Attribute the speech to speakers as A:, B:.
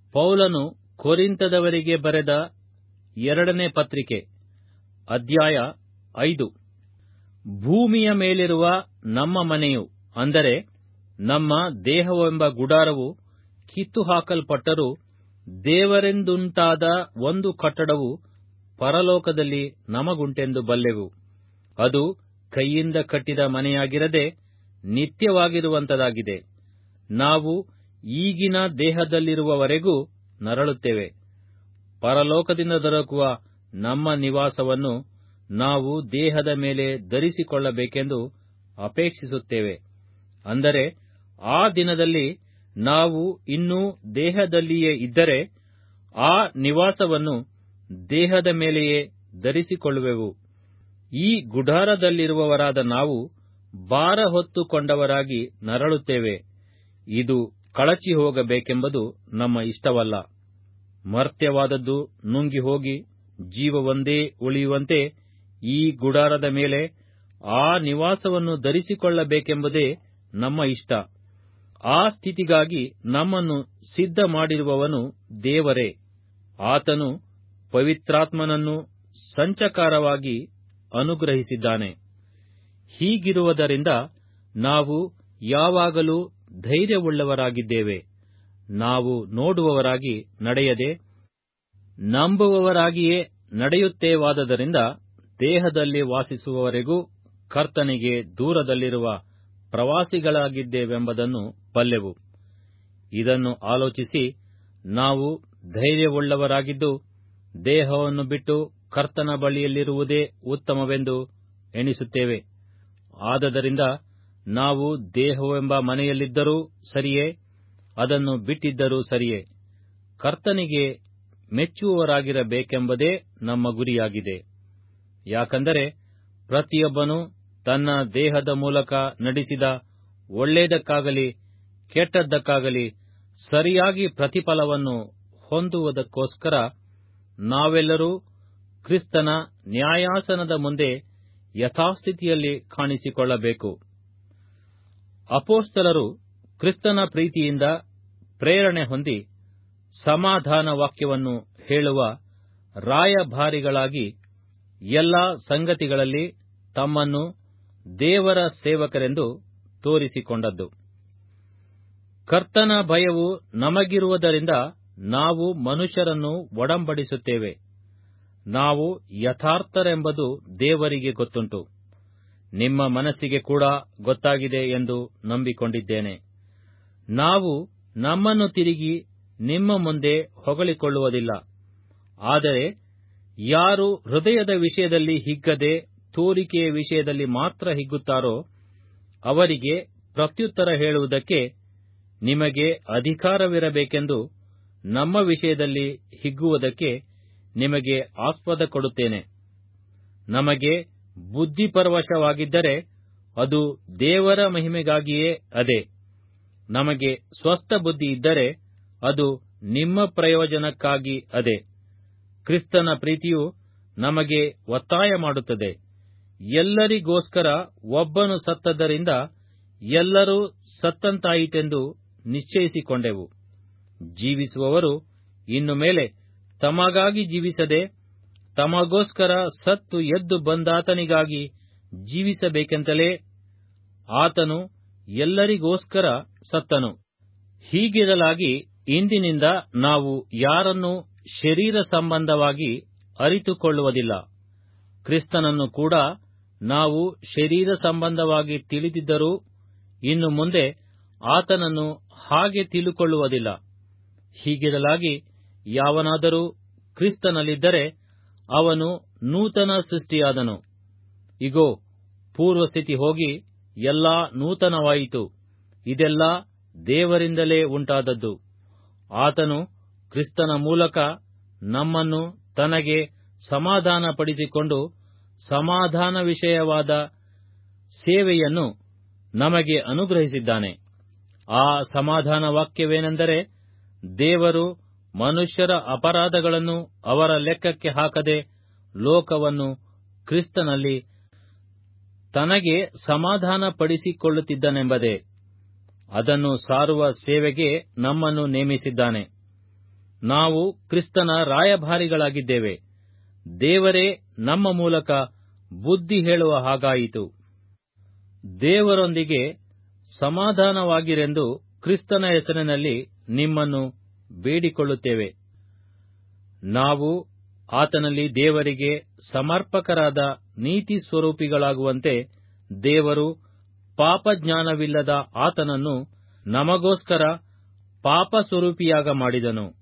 A: ಪೌಲನು ಕೊರಿಂತದವರಿಗೆ ಬರೆದ ಎರಡನೇ ಪತ್ರಿಕೆ ಅಧ್ಯಾಯ ಐದು ಭೂಮಿಯ ಮೇಲಿರುವ ನಮ್ಮ ಮನೆಯು ಅಂದರೆ ನಮ್ಮ ದೇಹವೆಂಬ ಗುಡಾರವು ಕಿತ್ತು ಹಾಕಲ್ಪಟ್ಟರೂ ದೇವರೆಂದುಂಟಾದ ಒಂದು ಕಟ್ಟಡವು ಪರಲೋಕದಲ್ಲಿ ನಮಗುಂಟೆಂದು ಬಲ್ಲೆವು ಅದು ಕೈಯಿಂದ ಕಟ್ಟಿದ ಮನೆಯಾಗಿರದೆ ನಿತ್ಯವಾಗಿರುವಂತದಾಗಿದೆ ನಾವು ಈಗಿನ ದೇಹದಲ್ಲಿರುವವರೆಗೂ ನರಳುತ್ತೇವೆ ಪರಲೋಕದಿಂದ ದೊರಕುವ ನಮ್ಮ ನಿವಾಸವನ್ನು ನಾವು ದೇಹದ ಮೇಲೆ ಧರಿಸಿಕೊಳ್ಳಬೇಕೆಂದು ಅಪೇಕ್ಷಿಸುತ್ತೇವೆ ಅಂದರೆ ಆ ದಿನದಲ್ಲಿ ನಾವು ಇನ್ನೂ ದೇಹದಲ್ಲಿಯೇ ಇದ್ದರೆ ಆ ನಿವಾಸವನ್ನು ದೇಹದ ಮೇಲೆಯೇ ಧರಿಸಿಕೊಳ್ಳುವೆವು ಈ ಗುಡಾರದಲ್ಲಿರುವವರಾದ ನಾವು ಭಾರ ಹೊತ್ತುಕೊಂಡವರಾಗಿ ನರಳುತ್ತೇವೆ ಇದು ಕಳಚಿ ಹೋಗಬೇಕೆಂಬುದು ನಮ್ಮ ಇಷ್ಟವಲ್ಲ ಮರ್ತ್ಯವಾದದ್ದು ನುಂಗಿ ಹೋಗಿ ಜೀವವೊಂದೇ ಉಳಿಯುವಂತೆ ಈ ಗುಡಾರದ ಮೇಲೆ ಆ ನಿವಾಸವನ್ನು ಧರಿಸಿಕೊಳ್ಳಬೇಕೆಂಬುದೇ ನಮ್ಮ ಇಷ್ಟ ಆ ಸ್ಥಿತಿಗಾಗಿ ನಮ್ಮನ್ನು ಸಿದ್ಧ ಮಾಡಿರುವವನು ದೇವರೇ ಆತನು ಪವಿತ್ರಾತ್ಮನನ್ನು ಸಂಚಕಾರವಾಗಿ ಅನುಗ್ರಹಿಸಿದ್ದಾನೆ ಹೀಗಿರುವುದರಿಂದ ನಾವು ಯಾವಾಗಲೂ ಧೈರ್ಯವುಳ್ಳವರಾಗಿದ್ದೇವೆ ನಾವು ನೋಡುವವರಾಗಿ ನಡೆಯದೆ ನಂಬುವವರಾಗಿಯೇ ನಡೆಯುತ್ತೇವಾದದರಿಂದ ದೇಹದಲ್ಲಿ ವಾಸಿಸುವವರೆಗೂ ಕರ್ತನಿಗೆ ದೂರದಲ್ಲಿರುವ ಪ್ರವಾಸಿಗಳಾಗಿದ್ದೇವೆಂಬುದನ್ನು ಬಲ್ಲೆವು ಇದನ್ನು ಆಲೋಚಿಸಿ ನಾವು ಧೈರ್ಯವುಳ್ಳವರಾಗಿದ್ದು ದೇಹವನ್ನು ಬಿಟ್ಟು ಕರ್ತನ ಬಳಿಯಲ್ಲಿರುವುದೇ ಉತ್ತಮವೆಂದು ಎಣಿಸುತ್ತೇವೆ ಆದದರಿಂದ ನಾವು ದೇಹವೆಂಬ ಮನೆಯಲ್ಲಿದ್ದರೂ ಸರಿಯೇ ಅದನ್ನು ಬಿಟ್ಟಿದ್ದರೂ ಸರಿಯೇ ಕರ್ತನಿಗೆ ಮೆಚ್ಚುವವರಾಗಿರಬೇಕೆಂಬುದೇ ನಮ್ಮ ಗುರಿಯಾಗಿದೆ ಯಾಕಂದರೆ ಪ್ರತಿಯೊಬ್ಬನು ತನ್ನ ದೇಹದ ಮೂಲಕ ನಡೆಸಿದ ಒಳ್ಳೆಯದಕ್ಕಾಗಲಿ ಕೆಟ್ಟದ್ದಕ್ಕಾಗಲಿ ಸರಿಯಾಗಿ ಪ್ರತಿಫಲವನ್ನು ಹೊಂದುವುದಕ್ಕೋಸ್ಕರ ನಾವೆಲ್ಲರೂ ಕ್ರಿಸ್ತನ ನ್ಯಾಯಾಸನದ ಮುಂದೆ ಯಥಾಸ್ಥಿತಿಯಲ್ಲಿ ಕಾಣಿಸಿಕೊಳ್ಳಬೇಕು ಅಪೋಸ್ತಲರು ಕ್ರಿಸ್ತನ ಪ್ರೀತಿಯಿಂದ ಪ್ರೇರಣೆ ಹೊಂದಿ ಸಮಾಧಾನ ವಾಕ್ಯವನ್ನು ಹೇಳುವ ರಾಯಭಾರಿಗಳಾಗಿ ಎಲ್ಲಾ ಸಂಗತಿಗಳಲ್ಲಿ ತಮ್ಮನ್ನು ದೇವರ ಸೇವಕರೆಂದು ತೋರಿಸಿಕೊಂಡದ್ದು ಕರ್ತನ ಭಯವು ನಮಗಿರುವುದರಿಂದ ನಾವು ಮನುಷ್ಯರನ್ನು ಒಡಂಬಡಿಸುತ್ತೇವೆ ನಾವು ಯಥಾರ್ಥರೆಂಬುದು ದೇವರಿಗೆ ಗೊತ್ತುಂಟು ನಿಮ್ಮ ಮನಸ್ಸಿಗೆ ಕೂಡ ಗೊತ್ತಾಗಿದೆ ಎಂದು ನಂಬಿಕೊಂಡಿದ್ದೇನೆ ನಾವು ನಮ್ಮನ್ನು ತಿರುಗಿ ನಿಮ್ಮ ಮುಂದೆ ಹೊಗಳಿಕೊಳ್ಳುವುದಿಲ್ಲ ಆದರೆ ಯಾರು ಹೃದಯದ ವಿಷಯದಲ್ಲಿ ಹಿಗ್ಗದೆ ತೋರಿಕೆಯ ವಿಷಯದಲ್ಲಿ ಮಾತ್ರ ಹಿಗ್ಗುತ್ತಾರೋ ಅವರಿಗೆ ಪ್ರತ್ಯುತ್ತರ ಹೇಳುವುದಕ್ಕೆ ನಿಮಗೆ ಅಧಿಕಾರವಿರಬೇಕೆಂದು ನಮ್ಮ ವಿಷಯದಲ್ಲಿ ಹಿಗ್ಗುವುದಕ್ಕೆ ನಿಮಗೆ ಆಸ್ಪದ ಕೊಡುತ್ತೇನೆ ನಮಗೆ ಬುದ್ಧಿಪರವಶವಾಗಿದ್ದರೆ ಅದು ದೇವರ ಮಹಿಮೆಗಾಗಿಯೇ ಅದೇ ನಮಗೆ ಸ್ವಸ್ಥ ಬುದ್ಧಿ ಇದ್ದರೆ ಅದು ನಿಮ್ಮ ಪ್ರಯೋಜನಕ್ಕಾಗಿ ಅದೇ ಕ್ರಿಸ್ತನ ಪ್ರೀತಿಯು ನಮಗೆ ಒತ್ತಾಯ ಮಾಡುತ್ತದೆ ಎಲ್ಲರಿಗೋಸ್ಕರ ಒಬ್ಬನು ಸತ್ತದ್ದರಿಂದ ಎಲ್ಲರೂ ಸತ್ತಂತಾಯಿತೆಂದು ನಿಶ್ಚಯಿಸಿಕೊಂಡೆವು ಜೀವಿಸುವವರು ಇನ್ನು ಮೇಲೆ ತಮಗಾಗಿ ಜೀವಿಸದೆ ತಮಗೋಸ್ಕರ ಸತ್ತು ಎದ್ದು ಬಂದಾತನಿಗಾಗಿ ಜೀವಿಸಬೇಕೆಂತಲೇ ಆತನು ಎಲ್ಲರಿಗೋಸ್ಕರ ಸತ್ತನು ಹೀಗಿರಲಾಗಿ ಇಂದಿನಿಂದ ನಾವು ಯಾರನ್ನು ಶರೀರ ಸಂಬಂಧವಾಗಿ ಅರಿತುಕೊಳ್ಳುವುದಿಲ್ಲ ಕ್ರಿಸ್ತನನ್ನು ಕೂಡ ನಾವು ಶರೀರ ಸಂಬಂಧವಾಗಿ ತಿಳಿದಿದ್ದರೂ ಇನ್ನು ಮುಂದೆ ಆತನನ್ನು ಹಾಗೆ ತಿಳುಕೊಳ್ಳುವುದಿಲ್ಲ ಹೀಗಿರಲಾಗಿ ಯಾವನಾದರೂ ಕ್ರಿಸ್ತನಲ್ಲಿದ್ದರೆ ಅವನು ನೂತನ ಸೃಷ್ಟಿಯಾದನು ಇಗೋ ಪೂರ್ವಸ್ಥಿತಿ ಹೋಗಿ ಎಲ್ಲಾ ನೂತನವಾಯಿತು ಇದೆಲ್ಲ ದೇವರಿಂದಲೇ ಉಂಟಾದದ್ದು ಆತನು ಕ್ರಿಸ್ತನ ಮೂಲಕ ನಮ್ಮನ್ನು ತನಗೆ ಸಮಾಧಾನಪಡಿಸಿಕೊಂಡು ಸಮಾಧಾನ ವಿಷಯವಾದ ಸೇವೆಯನ್ನು ನಮಗೆ ಅನುಗ್ರಹಿಸಿದ್ದಾನೆ ಆ ಸಮಾಧಾನ ವಾಕ್ಯವೇನೆಂದರೆ ದೇವರು ಮನುಷ್ಯರ ಅಪರಾಧಗಳನ್ನು ಅವರ ಲೆಕ್ಕಕ್ಕೆ ಹಾಕದೆ ಲೋಕವನ್ನು ಕ್ರಿಸ್ತನಲ್ಲಿ ತನಗೆ ಸಮಾಧಾನಪಡಿಸಿಕೊಳ್ಳುತ್ತಿದ್ದನೆಂಬುದೇ ಅದನ್ನು ಸಾರುವ ಸೇವೆಗೆ ನಮ್ಮನ್ನು ನೇಮಿಸಿದ್ದಾನೆ ನಾವು ಕ್ರಿಸ್ತನ ರಾಯಭಾರಿಗಳಾಗಿದ್ದೇವೆ ದೇವರೇ ನಮ್ಮ ಮೂಲಕ ಬುದ್ಧಿ ಹೇಳುವ ಹಾಗಾಯಿತು ದೇವರೊಂದಿಗೆ ಸಮಾಧಾನವಾಗಿರೆಂದು ಕ್ರಿಸ್ತನ ಹೆಸರಿನಲ್ಲಿ ನಿಮ್ಮನ್ನು ಬೇಡಿಕೊಳ್ಳುತ್ತೇವೆ ನಾವು ಆತನಲ್ಲಿ ದೇವರಿಗೆ ಸಮರ್ಪಕರಾದ ನೀತಿ ಸ್ವರೂಪಿಗಳಾಗುವಂತೆ ದೇವರು ಪಾಪಜ್ಞಾನವಿಲ್ಲದ ಆತನನ್ನು ನಮಗೋಸ್ಕರ ಪಾಪ ಸ್ವರೂಪಿಯಾಗ ಮಾಡಿದನು